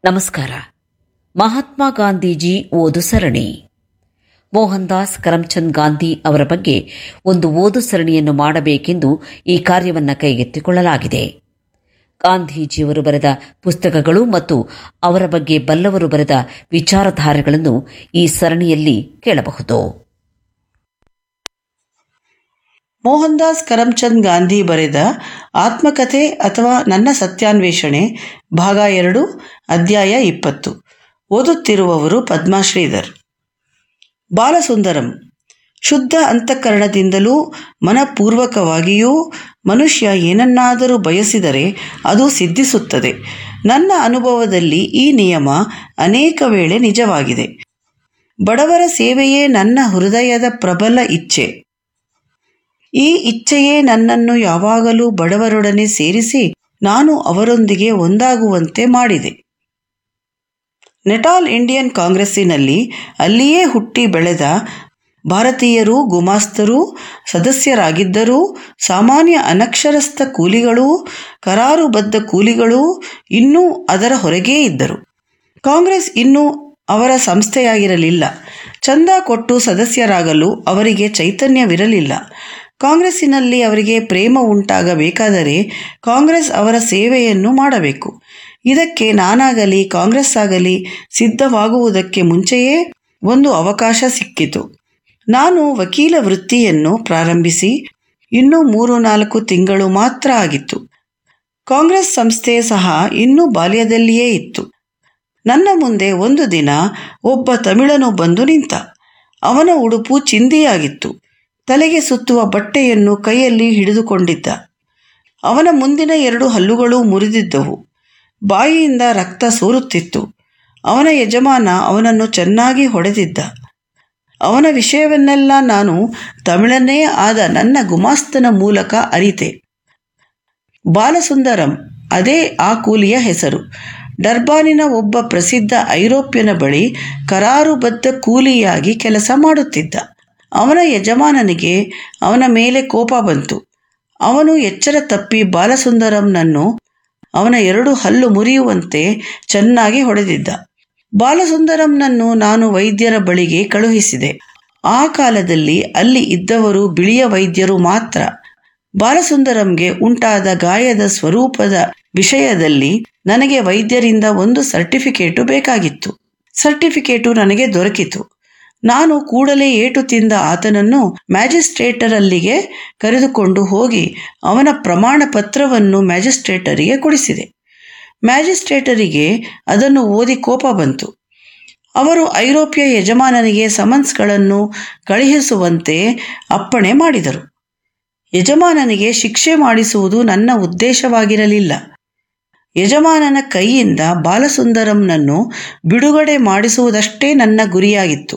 ನಮಸ್ಕಾರ ಮಹಾತ್ಮ ಗಾಂಧೀಜಿ ಓದು ಸರಣಿ ಮೋಹನ್ ದಾಸ್ ಕರಮ್ಚಂದ್ ಗಾಂಧಿ ಅವರ ಬಗ್ಗೆ ಒಂದು ಓದು ಸರಣಿಯನ್ನು ಮಾಡಬೇಕೆಂದು ಈ ಕಾರ್ಯವನ್ನು ಕೈಗೆತ್ತಿಕೊಳ್ಳಲಾಗಿದೆ ಗಾಂಧೀಜಿಯವರು ಬರೆದ ಪುಸ್ತಕಗಳು ಮತ್ತು ಅವರ ಬಗ್ಗೆ ಬಲ್ಲವರು ಬರೆದ ವಿಚಾರಧಾರೆಗಳನ್ನು ಈ ಸರಣಿಯಲ್ಲಿ ಕೇಳಬಹುದು ಮೋಹನ್ ದಾಸ್ ಕರಮ್ಚಂದ್ ಗಾಂಧಿ ಬರೆದ ಆತ್ಮಕಥೆ ಅಥವಾ ನನ್ನ ಸತ್ಯಾನ್ವೇಷಣೆ ಭಾಗ ಎರಡು ಅಧ್ಯಾಯ ಇಪ್ಪತ್ತು ಓದುತ್ತಿರುವವರು ಪದ್ಮಾ ಶ್ರೀಧರ್ ಬಾಲಸುಂದರಂ ಶುದ್ಧ ಅಂತಃಕರಣದಿಂದಲೂ ಮನಪೂರ್ವಕವಾಗಿಯೂ ಮನುಷ್ಯ ಏನನ್ನಾದರೂ ಬಯಸಿದರೆ ಅದು ಸಿದ್ಧಿಸುತ್ತದೆ ನನ್ನ ಅನುಭವದಲ್ಲಿ ಈ ನಿಯಮ ಅನೇಕ ವೇಳೆ ನಿಜವಾಗಿದೆ ಬಡವರ ಸೇವೆಯೇ ನನ್ನ ಹೃದಯದ ಪ್ರಬಲ ಇಚ್ಛೆ ಈ ಇಚ್ಛೆಯೇ ನನ್ನನ್ನು ಯಾವಾಗಲೂ ಬಡವರೊಡನೆ ಸೇರಿಸಿ ನಾನು ಅವರೊಂದಿಗೆ ಒಂದಾಗುವಂತೆ ಮಾಡಿದೆ ನೆಟಾಲ್ ಇಂಡಿಯನ್ ಕಾಂಗ್ರೆಸ್ಸಿನಲ್ಲಿ ಅಲ್ಲಿಯೇ ಹುಟ್ಟಿ ಬೆಳೆದ ಭಾರತೀಯರು ಗುಮಾಸ್ತರು ಸದಸ್ಯರಾಗಿದ್ದರೂ ಸಾಮಾನ್ಯ ಅನಕ್ಷರಸ್ಥ ಕೂಲಿಗಳೂ ಕರಾರುಬದ್ಧ ಕೂಲಿಗಳೂ ಇನ್ನೂ ಅದರ ಹೊರಗೇ ಇದ್ದರು ಕಾಂಗ್ರೆಸ್ ಇನ್ನೂ ಅವರ ಸಂಸ್ಥೆಯಾಗಿರಲಿಲ್ಲ ಚಂದ ಕೊಟ್ಟು ಸದಸ್ಯರಾಗಲು ಅವರಿಗೆ ಚೈತನ್ಯವಿರಲಿಲ್ಲ ಕಾಂಗ್ರೆಸ್ಸಿನಲ್ಲಿ ಅವರಿಗೆ ಪ್ರೇಮ ಉಂಟಾಗಬೇಕಾದರೆ ಕಾಂಗ್ರೆಸ್ ಅವರ ಸೇವೆಯನ್ನು ಮಾಡಬೇಕು ಇದಕ್ಕೆ ನಾನಾಗಲಿ ಕಾಂಗ್ರೆಸ್ ಆಗಲಿ ಸಿದ್ಧವಾಗುವುದಕ್ಕೆ ಮುಂಚೆಯೇ ಒಂದು ಅವಕಾಶ ಸಿಕ್ಕಿತು ನಾನು ವಕೀಲ ವೃತ್ತಿಯನ್ನು ಪ್ರಾರಂಭಿಸಿ ಇನ್ನೂ ಮೂರು ನಾಲ್ಕು ತಿಂಗಳು ಮಾತ್ರ ಆಗಿತ್ತು ಕಾಂಗ್ರೆಸ್ ಸಂಸ್ಥೆ ಸಹ ಇನ್ನೂ ಬಾಲ್ಯದಲ್ಲಿಯೇ ಇತ್ತು ನನ್ನ ಮುಂದೆ ಒಂದು ದಿನ ಒಬ್ಬ ತಮಿಳನು ಬಂದು ನಿಂತ ಅವನ ಉಡುಪು ಚಿಂದಿಯಾಗಿತ್ತು ತಲೆಗೆ ಸುತ್ತುವ ಬಟ್ಟೆಯನ್ನು ಕೈಯಲ್ಲಿ ಹಿಡಿದುಕೊಂಡಿದ್ದ ಅವನ ಮುಂದಿನ ಎರಡು ಹಲ್ಲುಗಳು ಮುರಿದಿದ್ದವು ಬಾಯಿಯಿಂದ ರಕ್ತ ಸೋರುತ್ತಿತ್ತು ಅವನ ಯಜಮಾನ ಅವನನ್ನು ಚೆನ್ನಾಗಿ ಹೊಡೆದಿದ್ದ ಅವನ ವಿಷಯವನ್ನೆಲ್ಲ ನಾನು ತಮಿಳನೇ ಆದ ನನ್ನ ಗುಮಾಸ್ತನ ಮೂಲಕ ಅರಿತೆ ಬಾಲಸುಂದರಂ ಅದೇ ಆ ಕೂಲಿಯ ಹೆಸರು ಡರ್ಬಾನಿನ ಒಬ್ಬ ಪ್ರಸಿದ್ಧ ಐರೋಪ್ಯನ ಬಳಿ ಕರಾರುಬದ್ಧ ಕೂಲಿಯಾಗಿ ಕೆಲಸ ಮಾಡುತ್ತಿದ್ದ ಅವನ ಯಜಮಾನನಿಗೆ ಅವನ ಮೇಲೆ ಕೋಪ ಬಂತು ಅವನು ಎಚ್ಚರ ತಪ್ಪಿ ಬಾಲಸುಂದರಂನನ್ನು ಅವನ ಎರಡು ಹಲ್ಲು ಮುರಿಯುವಂತೆ ಚೆನ್ನಾಗಿ ಹೊಡೆದಿದ್ದ ಬಾಲಸುಂದರಂನನ್ನು ನಾನು ವೈದ್ಯರ ಬಳಿಗೆ ಕಳುಹಿಸಿದೆ ಆ ಕಾಲದಲ್ಲಿ ಅಲ್ಲಿ ಇದ್ದವರು ಬಿಳಿಯ ವೈದ್ಯರು ಮಾತ್ರ ಬಾಲಸುಂದರಂಗೆ ಉಂಟಾದ ಗಾಯದ ಸ್ವರೂಪದ ವಿಷಯದಲ್ಲಿ ನನಗೆ ವೈದ್ಯರಿಂದ ಒಂದು ಸರ್ಟಿಫಿಕೇಟು ಬೇಕಾಗಿತ್ತು ಸರ್ಟಿಫಿಕೇಟು ನನಗೆ ದೊರಕಿತು ನಾನು ಕೂಡಲೇ ಏಟು ತಿಂದ ಆತನನ್ನು ಮ್ಯಾಜಿಸ್ಟ್ರೇಟರಲ್ಲಿಗೆ ಕರೆದುಕೊಂಡು ಹೋಗಿ ಅವನ ಪ್ರಮಾಣ ಪತ್ರವನ್ನು ಮ್ಯಾಜಿಸ್ಟ್ರೇಟರಿಗೆ ಕೊಡಿಸಿದೆ ಮ್ಯಾಜಿಸ್ಟ್ರೇಟರಿಗೆ ಅದನ್ನು ಓದಿ ಕೋಪ ಬಂತು ಅವರು ಐರೋಪ್ಯ ಯಜಮಾನನಿಗೆ ಸಮನ್ಸ್ಗಳನ್ನು ಕಳುಹಿಸುವಂತೆ ಅಪ್ಪಣೆ ಮಾಡಿದರು ಯಜಮಾನನಿಗೆ ಶಿಕ್ಷೆ ಮಾಡಿಸುವುದು ನನ್ನ ಉದ್ದೇಶವಾಗಿರಲಿಲ್ಲ ಯಜಮಾನನ ಕೈಯಿಂದ ಬಾಲಸುಂದರಂನನ್ನು ಬಿಡುಗಡೆ ಮಾಡಿಸುವುದಷ್ಟೇ ನನ್ನ ಗುರಿಯಾಗಿತ್ತು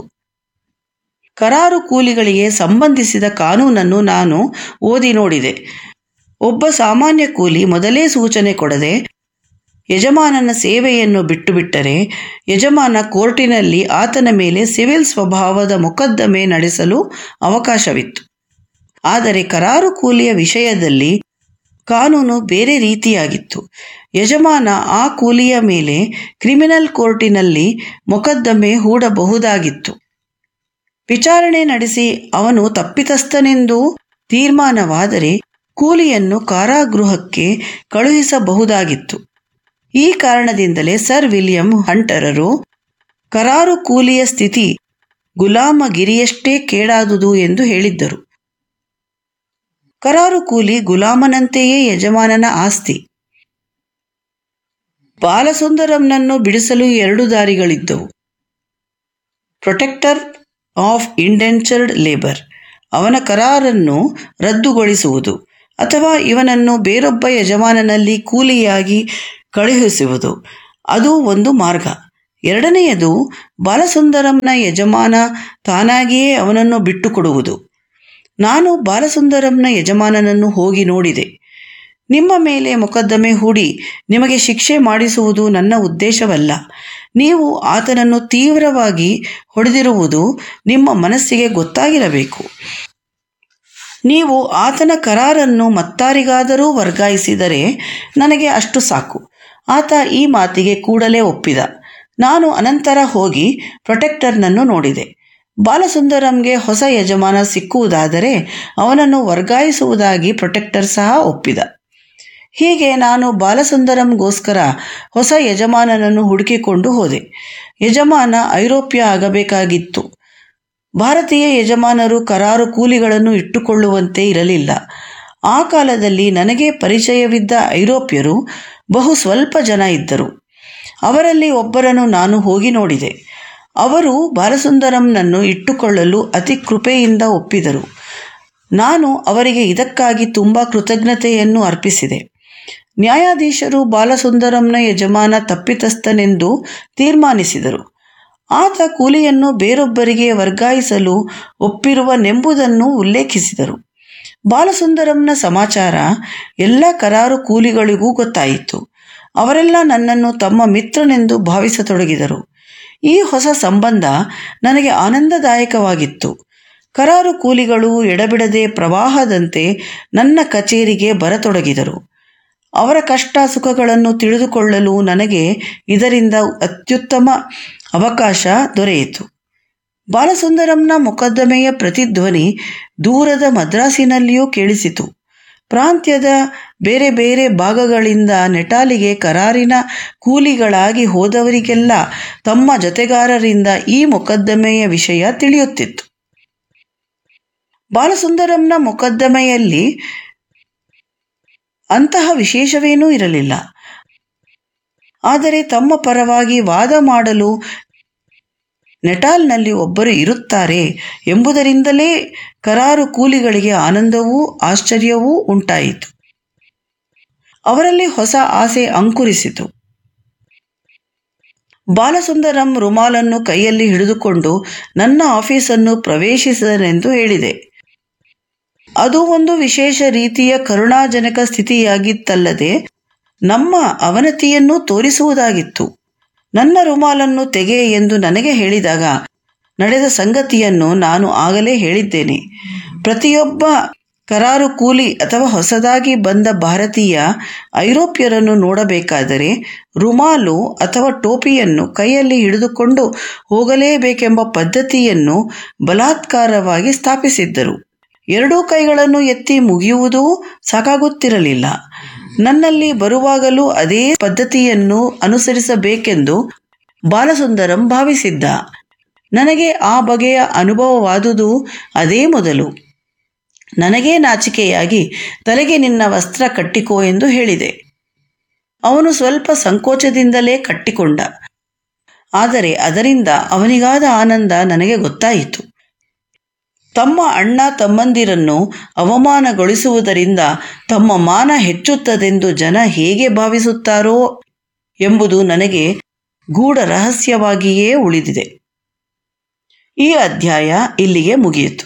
ಕರಾರು ಕೂಲಿಗಳಿಗೆ ಸಂಬಂಧಿಸಿದ ಕಾನೂನನ್ನು ನಾನು ಓದಿ ನೋಡಿದೆ ಒಬ್ಬ ಸಾಮಾನ್ಯ ಕೂಲಿ ಮೊದಲೇ ಸೂಚನೆ ಕೊಡದೆ ಯಜಮಾನನ ಸೇವೆಯನ್ನು ಬಿಟ್ಟು ಬಿಟ್ಟರೆ ಯಜಮಾನ ಕೋರ್ಟಿನಲ್ಲಿ ಆತನ ಮೇಲೆ ಸಿವಿಲ್ ಸ್ವಭಾವದ ಮೊಕದ್ದಮೆ ನಡೆಸಲು ಅವಕಾಶವಿತ್ತು ಆದರೆ ಕರಾರು ಕೂಲಿಯ ವಿಷಯದಲ್ಲಿ ಕಾನೂನು ಬೇರೆ ರೀತಿಯಾಗಿತ್ತು ಯಜಮಾನ ಆ ಕೂಲಿಯ ಮೇಲೆ ಕ್ರಿಮಿನಲ್ ಕೋರ್ಟಿನಲ್ಲಿ ಮೊಕದ್ದಮೆ ಹೂಡಬಹುದಾಗಿತ್ತು ವಿಚಾರಣೆ ನಡೆಸಿ ಅವನು ತಪ್ಪಿತಸ್ಥನೆಂದು ತೀರ್ಮಾನವಾದರೆ ಕೂಲಿಯನ್ನು ಕಾರಾಗೃಹಕ್ಕೆ ಕಳುಹಿಸಬಹುದಾಗಿತ್ತು ಈ ಕಾರಣದಿಂದಲೇ ಸರ್ ವಿಲಿಯಂ ಹಂಟರರು ಕರಾರು ಕೂಲಿಯ ಸ್ಥಿತಿ ಗುಲಾಮಗಿರಿಯಷ್ಟೇ ಕೇಡಾದುದು ಎಂದು ಹೇಳಿದ್ದರು ಕರಾರು ಕೂಲಿ ಗುಲಾಮನಂತೆಯೇ ಯಜಮಾನನ ಆಸ್ತಿ ಬಾಲಸುಂದರಂನನ್ನು ಬಿಡಿಸಲು ಎರಡು ದಾರಿಗಳಿದ್ದವು ಪ್ರೊಟೆಕ್ಟರ್ ಆಫ್ ಇಂಡೆಂಚರ್ಡ್ ಲೇಬರ್ ಅವನ ಕರಾರನ್ನು ರದ್ದುಗೊಳಿಸುವುದು ಅಥವಾ ಇವನನ್ನು ಬೇರೊಬ್ಬ ಯಜಮಾನನಲ್ಲಿ ಕೂಲಿಯಾಗಿ ಕಳುಹಿಸುವುದು ಅದು ಒಂದು ಮಾರ್ಗ ಎರಡನೆಯದು ಬಾಲಸುಂದರಂನ ಯಜಮಾನ ತಾನಾಗಿಯೇ ಅವನನ್ನು ಬಿಟ್ಟುಕೊಡುವುದು ನಾನು ಬಾಲಸುಂದರಂನ ಯಜಮಾನನನ್ನು ಹೋಗಿ ನೋಡಿದೆ ನಿಮ್ಮ ಮೇಲೆ ಮೊಕದ್ದಮೆ ಹೂಡಿ ನಿಮಗೆ ಶಿಕ್ಷೆ ಮಾಡಿಸುವುದು ನನ್ನ ಉದ್ದೇಶವಲ್ಲ ನೀವು ಆತನನ್ನು ತೀವ್ರವಾಗಿ ಹೊಡೆದಿರುವುದು ನಿಮ್ಮ ಮನಸ್ಸಿಗೆ ಗೊತ್ತಾಗಿರಬೇಕು ನೀವು ಆತನ ಕರಾರನ್ನು ಮತ್ತಾರಿಗಾದರೂ ವರ್ಗಾಯಿಸಿದರೆ ನನಗೆ ಅಷ್ಟು ಸಾಕು ಆತ ಈ ಮಾತಿಗೆ ಕೂಡಲೇ ಒಪ್ಪಿದ ನಾನು ಅನಂತರ ಹೋಗಿ ಪ್ರೊಟೆಕ್ಟರ್ನನ್ನು ನೋಡಿದೆ ಬಾಲಸುಂದರಂಗೆ ಹೊಸ ಯಜಮಾನ ಸಿಕ್ಕುವುದಾದರೆ ಅವನನ್ನು ವರ್ಗಾಯಿಸುವುದಾಗಿ ಪ್ರೊಟೆಕ್ಟರ್ ಸಹ ಒಪ್ಪಿದ ಹೀಗೆ ನಾನು ಬಾಲಸುಂದರಂಗೋಸ್ಕರ ಹೊಸ ಯಜಮಾನನನ್ನು ಹುಡುಕಿಕೊಂಡು ಹೋದೆ ಯಜಮಾನ ಐರೋಪ್ಯ ಆಗಬೇಕಾಗಿತ್ತು ಭಾರತೀಯ ಯಜಮಾನರು ಕರಾರು ಕೂಲಿಗಳನ್ನು ಇಟ್ಟುಕೊಳ್ಳುವಂತೆ ಇರಲಿಲ್ಲ ಆ ಕಾಲದಲ್ಲಿ ನನಗೆ ಪರಿಚಯವಿದ್ದ ಐರೋಪ್ಯರು ಬಹು ಸ್ವಲ್ಪ ಜನ ಇದ್ದರು ಅವರಲ್ಲಿ ಒಬ್ಬರನ್ನು ನಾನು ಹೋಗಿ ನೋಡಿದೆ ಅವರು ಬಾಲಸುಂದರಂನನ್ನು ಇಟ್ಟುಕೊಳ್ಳಲು ಅತಿ ಕೃಪೆಯಿಂದ ಒಪ್ಪಿದರು ನಾನು ಅವರಿಗೆ ಇದಕ್ಕಾಗಿ ತುಂಬ ಕೃತಜ್ಞತೆಯನ್ನು ಅರ್ಪಿಸಿದೆ ನ್ಯಾಯಾಧೀಶರು ಬಾಲಸುಂದರಂನ ಯಜಮಾನ ತಪ್ಪಿತಸ್ಥನೆಂದು ತೀರ್ಮಾನಿಸಿದರು ಆತ ಕೂಲಿಯನ್ನು ಬೇರೊಬ್ಬರಿಗೆ ವರ್ಗಾಯಿಸಲು ಒಪ್ಪಿರುವನೆಂಬುದನ್ನು ಉಲ್ಲೇಖಿಸಿದರು ಬಾಲಸುಂದರಂನ ಸಮಾಚಾರ ಎಲ್ಲ ಕರಾರು ಕೂಲಿಗಳಿಗೂ ಗೊತ್ತಾಯಿತು ಅವರೆಲ್ಲ ನನ್ನನ್ನು ತಮ್ಮ ಮಿತ್ರನೆಂದು ಭಾವಿಸತೊಡಗಿದರು ಈ ಹೊಸ ಸಂಬಂಧ ನನಗೆ ಆನಂದದಾಯಕವಾಗಿತ್ತು ಕರಾರು ಕೂಲಿಗಳು ಎಡಬಿಡದೆ ಪ್ರವಾಹದಂತೆ ನನ್ನ ಕಚೇರಿಗೆ ಬರತೊಡಗಿದರು ಅವರ ಕಷ್ಟ ಸುಖಗಳನ್ನು ತಿಳಿದುಕೊಳ್ಳಲು ನನಗೆ ಇದರಿಂದ ಅತ್ಯುತ್ತಮ ಅವಕಾಶ ದೊರೆಯಿತು ಬಾಲಸುಂದರಂನ ಮೊಕದ್ದಮೆಯ ಪ್ರತಿಧ್ವನಿ ದೂರದ ಮದ್ರಾಸಿನಲ್ಲಿಯೂ ಕೇಳಿಸಿತು ಪ್ರಾಂತ್ಯದ ಬೇರೆ ಬೇರೆ ಭಾಗಗಳಿಂದ ನೆಟಾಲಿಗೆ ಕರಾರಿನ ಕೂಲಿಗಳಾಗಿ ಹೋದವರಿಗೆಲ್ಲ ತಮ್ಮ ಜೊತೆಗಾರರಿಂದ ಈ ಮೊಕದ್ದಮೆಯ ವಿಷಯ ತಿಳಿಯುತ್ತಿತ್ತು ಬಾಲಸುಂದರಂನ ಮೊಕದ್ದಮೆಯಲ್ಲಿ ಅಂತಹ ವಿಶೇಷವೇನೂ ಇರಲಿಲ್ಲ ಆದರೆ ತಮ್ಮ ಪರವಾಗಿ ವಾದ ಮಾಡಲು ನೆಟಾಲ್ನಲ್ಲಿ ಒಬ್ಬರು ಇರುತ್ತಾರೆ ಎಂಬುದರಿಂದಲೇ ಕರಾರು ಕೂಲಿಗಳಿಗೆ ಆನಂದವೂ ಆಶ್ಚರ್ಯವೂ ಉಂಟಾಯಿತು ಅವರಲ್ಲಿ ಹೊಸ ಆಸೆ ಅಂಕುರಿಸಿತು ಬಾಲಸುಂದರಂ ರುಮಾಲನ್ನು ಕೈಯಲ್ಲಿ ಹಿಡಿದುಕೊಂಡು ನನ್ನ ಆಫೀಸನ್ನು ಪ್ರವೇಶಿಸಿದನೆಂದು ಹೇಳಿದೆ ಅದು ಒಂದು ವಿಶೇಷ ರೀತಿಯ ಕರುಣಾಜನಕ ಸ್ಥಿತಿಯಾಗಿತ್ತಲ್ಲದೆ ನಮ್ಮ ಅವನತಿಯನ್ನು ತೋರಿಸುವುದಾಗಿತ್ತು ನನ್ನ ರುಮಾಲನ್ನು ತೆಗೆ ಎಂದು ನನಗೆ ಹೇಳಿದಾಗ ನಡೆದ ಸಂಗತಿಯನ್ನು ನಾನು ಆಗಲೇ ಹೇಳಿದ್ದೇನೆ ಪ್ರತಿಯೊಬ್ಬ ಕರಾರು ಕೂಲಿ ಅಥವಾ ಹೊಸದಾಗಿ ಬಂದ ಭಾರತೀಯ ಐರೋಪ್ಯರನ್ನು ನೋಡಬೇಕಾದರೆ ರುಮಾಲು ಅಥವಾ ಟೋಪಿಯನ್ನು ಕೈಯಲ್ಲಿ ಹಿಡಿದುಕೊಂಡು ಹೋಗಲೇಬೇಕೆಂಬ ಪದ್ಧತಿಯನ್ನು ಬಲಾತ್ಕಾರವಾಗಿ ಸ್ಥಾಪಿಸಿದ್ದರು ಎರಡೂ ಕೈಗಳನ್ನು ಎತ್ತಿ ಮುಗಿಯುವುದೂ ಸಾಕಾಗುತ್ತಿರಲಿಲ್ಲ ನನ್ನಲ್ಲಿ ಬರುವಾಗಲೂ ಅದೇ ಪದ್ಧತಿಯನ್ನು ಅನುಸರಿಸಬೇಕೆಂದು ಬಾಲಸುಂದರಂ ಭಾವಿಸಿದ್ದ ನನಗೆ ಆ ಬಗೆಯ ಅನುಭವವಾದುದು ಅದೇ ಮೊದಲು ನನಗೇ ನಾಚಿಕೆಯಾಗಿ ತಲೆಗೆ ನಿನ್ನ ವಸ್ತ್ರ ಕಟ್ಟಿಕೋ ಎಂದು ಹೇಳಿದೆ ಅವನು ಸ್ವಲ್ಪ ಸಂಕೋಚದಿಂದಲೇ ಕಟ್ಟಿಕೊಂಡ ಆದರೆ ಅದರಿಂದ ಅವನಿಗಾದ ಆನಂದ ನನಗೆ ಗೊತ್ತಾಯಿತು ತಮ್ಮ ಅಣ್ಣ ತಮ್ಮಂದಿರನ್ನು ಅವಮಾನಗೊಳಿಸುವುದರಿಂದ ತಮ್ಮ ಮಾನ ಹೆಚ್ಚುತ್ತದೆಂದು ಜನ ಹೇಗೆ ಭಾವಿಸುತ್ತಾರೋ ಎಂಬುದು ನನಗೆ ಗೂಢ ರಹಸ್ಯವಾಗಿಯೇ ಉಳಿದಿದೆ ಈ ಅಧ್ಯಾಯ ಇಲ್ಲಿಗೆ ಮುಗಿಯಿತು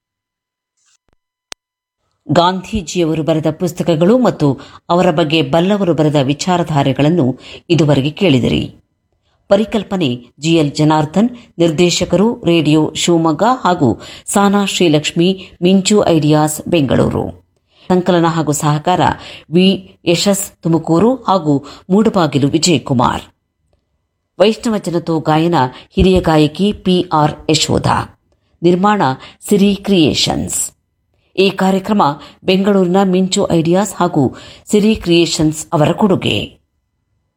ಗಾಂಧೀಜಿಯವರು ಬರೆದ ಪುಸ್ತಕಗಳು ಮತ್ತು ಅವರ ಬಗ್ಗೆ ಬಲ್ಲವರು ಬರೆದ ವಿಚಾರಧಾರೆಗಳನ್ನು ಇದುವರೆಗೆ ಕೇಳಿದಿರಿ ಪರಿಕಲ್ಪನೆ ಜಿಎಲ್ ಜನಾರ್ದನ್ ನಿರ್ದೇಶಕರು ರೇಡಿಯೋ ಶಿವಮೊಗ್ಗ ಹಾಗೂ ಸಾನಾ ಶ್ರೀಲಕ್ಷ್ಮಿ ಮಿಂಚು ಐಡಿಯಾಸ್ ಬೆಂಗಳೂರು ಸಂಕಲನ ಹಾಗೂ ಸಹಕಾರ ವಿ ಯಶಸ್ ತುಮಕೂರು ಹಾಗೂ ಮೂಡಬಾಗಿಲು ವಿಜಯಕುಮಾರ್ ವೈಷ್ಣವ ಜನತೋ ಗಾಯನ ಹಿರಿಯ ಗಾಯಕಿ ಪಿಆರ್ ಯಶೋಧ ನಿರ್ಮಾಣ ಸಿರಿ ಕ್ರಿಯೇಷನ್ಸ್ ಈ ಕಾರ್ಯಕ್ರಮ ಬೆಂಗಳೂರಿನ ಮಿಂಚು ಐಡಿಯಾಸ್ ಹಾಗೂ ಸಿರಿ ಕ್ರಿಯೇಷನ್ಸ್ ಅವರ ಕೊಡುಗೆ